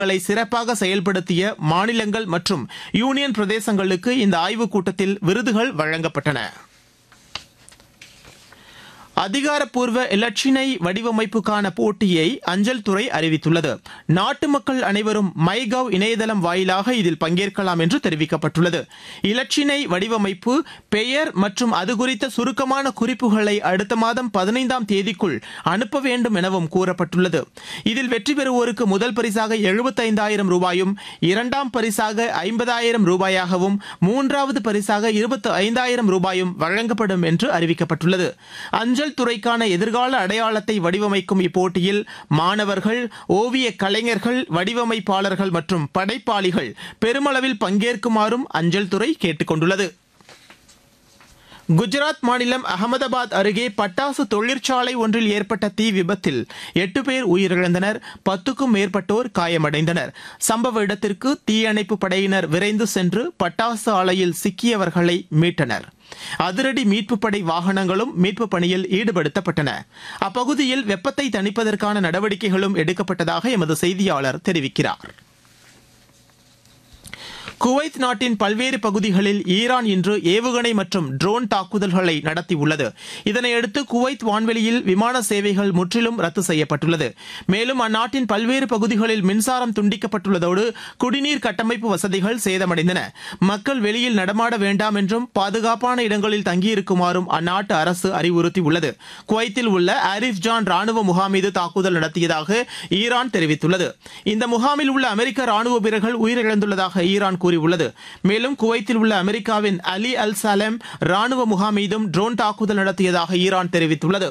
களை சிறப்பாக செயல்படுத்திய மாநிலங்கள் மற்றும் யூனியன் பிரதேசங்களுக்கு இந்த ஆய்வுக் கூட்டத்தில் விருதுகள் வழங்கப்பட்டன அதிகாரப்பூர்வ இலட்சினை வடிவமைப்புக்கான போட்டியை அஞ்சல் துறை அறிவித்துள்ளது நாட்டு மக்கள் அனைவரும் மை கவ் இணையதளம் வாயிலாக இதில் பங்கேற்கலாம் என்று தெரிவிக்கப்பட்டுள்ளது இலட்சினை வடிவமைப்பு பெயர் மற்றும் அது குறித்த சுருக்கமான குறிப்புகளை அடுத்த மாதம் பதினைந்தாம் தேதிக்குள் அனுப்ப வேண்டும் எனவும் கூறப்பட்டுள்ளது இதில் வெற்றி பெறுவோருக்கு முதல் பரிசாக எழுபத்தைந்தாயிரம் ரூபாயும் இரண்டாம் பரிசாக ஐம்பதாயிரம் ரூபாயாகவும் மூன்றாவது பரிசாக இருபத்தி ஐந்தாயிரம் ரூபாயும் வழங்கப்படும் என்று அறிவிக்கப்பட்டுள்ளது அஞ்சல் துறைக்கான எதிர்கால அடையாளத்தை வடிவமைக்கும் இப்போட்டியில் மாணவர்கள் ஓவிய கலைஞர்கள் வடிவமைப்பாளர்கள் மற்றும் படைப்பாளிகள் பெருமளவில் பங்கேற்குமாறும் அஞ்சல் துறை கேட்டுக் கொண்டுள்ளது குஜராத் மாநிலம் அகமதாபாத் அருகே பட்டாசு தொழிற்சாலை ஒன்றில் ஏற்பட்ட தீ விபத்தில் எட்டு பேர் உயிரிழந்தனர் பத்துக்கும் மேற்பட்டோர் காயமடைந்தனர் சம்பவ இடத்திற்கு தீயணைப்பு படையினர் விரைந்து சென்று பட்டாசு ஆலையில் சிக்கியவர்களை மீட்டனர் அதிரடி மீட்புப் படை வாகனங்களும் மீட்புப் பணியில் ஈடுபடுத்தப்பட்டன அப்பகுதியில் வெப்பத்தை தணிப்பதற்கான நடவடிக்கைகளும் எடுக்கப்பட்டதாக எமது செய்தியாளர் தெரிவிக்கிறார் குவைத் நாட்டின் பல்வேறு பகுதிகளில் ஈரான் இன்று ஏவுகணை மற்றும் ட்ரோன் தாக்குதல்களை நடத்தியுள்ளது இதனையடுத்து குவைத் வான்வெளியில் விமான சேவைகள் முற்றிலும் ரத்து செய்யப்பட்டுள்ளது மேலும் அந்நாட்டின் பல்வேறு பகுதிகளில் மின்சாரம் துண்டிக்கப்பட்டுள்ளதோடு குடிநீர் கட்டமைப்பு வசதிகள் சேதமடைந்தன மக்கள் வெளியில் நடமாட வேண்டாம் என்றும் பாதுகாப்பான இடங்களில் தங்கியிருக்குமாறும் அந்நாட்டு அரசு அறிவுறுத்தியுள்ளது குவைத்தில் உள்ள ஆரிஃப் ஜான் ராணுவ முகாம் மீது தாக்குதல் நடத்தியதாக ஈரான் தெரிவித்துள்ளது இந்த முகாமில் உள்ள அமெரிக்க ராணுவ வீரர்கள் உயிரிழந்துள்ளதாக ஈரான் கூறியுள்ளது மேலும் குவைத்தில் உள்ள அமெரிக்காவின் அலி அல் சலேம் ராணுவ முகாம் மீதும் ட்ரோன் தாக்குதல் நடத்தியதாக ஈரான் தெரிவித்துள்ளது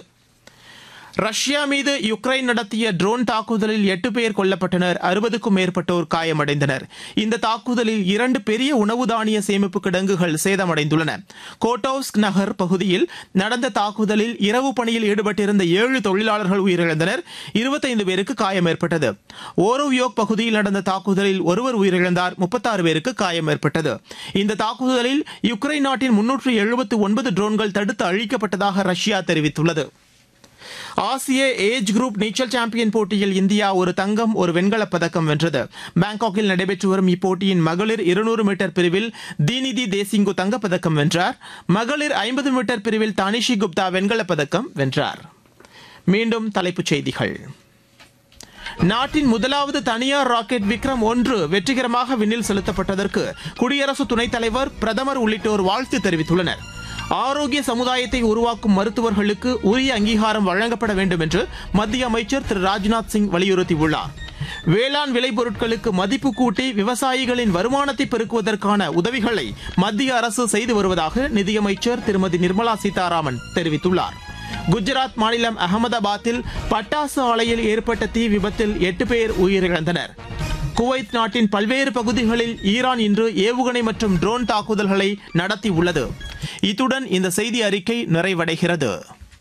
ரஷ்யா மீது யுக்ரைன் நடத்திய ட்ரோன் தாக்குதலில் எட்டு பேர் கொல்லப்பட்டனர் அறுபதுக்கும் மேற்பட்டோர் காயமடைந்தனர் இந்த தாக்குதலில் இரண்டு பெரிய உணவு தானிய சேமிப்பு கிடங்குகள் சேதமடைந்துள்ளன கோட்டோவ்ஸ்க் நகர் பகுதியில் நடந்த தாக்குதலில் இரவு பணியில் ஈடுபட்டிருந்த ஏழு தொழிலாளர்கள் உயிரிழந்தனர் இருபத்தைந்து பேருக்கு காயம் ஏற்பட்டது ஓரோவியோக் பகுதியில் நடந்த தாக்குதலில் ஒருவர் உயிரிழந்தார் முப்பத்தாறு பேருக்கு காயம் ஏற்பட்டது இந்த தாக்குதலில் யுக்ரைன் நாட்டின் முன்னூற்று எழுபத்து ஒன்பது ட்ரோன்கள் தடுத்து அழிக்கப்பட்டதாக ரஷ்யா தெரிவித்துள்ளது ஆசிய ஏஜ் குரூப் நீச்சல் சாம்பியன் போட்டியில் இந்தியா ஒரு தங்கம் ஒரு வெண்கலப் பதக்கம் வென்றது பாங்காக்கில் நடைபெற்று வரும் இப்போட்டியின் மகளிர் இருநூறு மீட்டர் பிரிவில் தீனிதி தேசிங்கு தங்கப்பதக்கம் வென்றார் மகளிர் ஐம்பது மீட்டர் பிரிவில் தானிஷி குப்தா வெண்கலப் பதக்கம் வென்றார் மீண்டும் தலைப்புச் செய்திகள் நாட்டின் முதலாவது தனியார் ராக்கெட் விக்ரம் ஒன்று வெற்றிகரமாக விண்ணில் செலுத்தப்பட்டதற்கு குடியரசு துணைத் தலைவர் பிரதமர் உள்ளிட்டோர் வாழ்த்து தெரிவித்துள்ளனர் ஆரோக்கிய சமுதாயத்தை உருவாக்கும் மருத்துவர்களுக்கு உரிய அங்கீகாரம் வழங்கப்பட வேண்டும் என்று மத்திய அமைச்சர் திரு ராஜ்நாத் சிங் வலியுறுத்தியுள்ளார் வேளாண் விளைபொருட்களுக்கு மதிப்பு கூட்டி விவசாயிகளின் வருமானத்தை பெருக்குவதற்கான உதவிகளை மத்திய அரசு செய்து வருவதாக நிதியமைச்சர் திருமதி நிர்மலா சீதாராமன் தெரிவித்துள்ளார் குஜராத் மாநிலம் அகமதாபாத்தில் பட்டாசு ஆலையில் ஏற்பட்ட தீ விபத்தில் எட்டு பேர் உயிரிழந்தனர் குவைத் நாட்டின் பல்வேறு பகுதிகளில் ஈரான் இன்று ஏவுகணை மற்றும் ட்ரோன் தாக்குதல்களை நடத்தியுள்ளது இத்துடன் இந்த செய்தி அறிக்கை நிறைவடைகிறது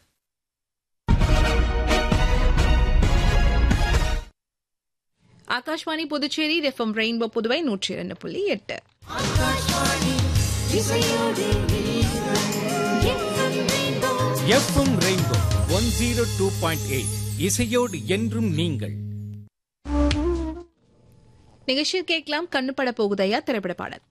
ஆகாஷ்வாணி புதுச்சேரி எஃப்எம் ரெயின்போ புதுவை நூற்றி இரண்டு புள்ளி எட்டு FM rainbow one zero two point eight இசையோடு என்றும் நீங்கள் நிகழ்ச்சியில் கேட்கலாம் கண்ணுப்பட போகுதையா திரைப்பட பாடல்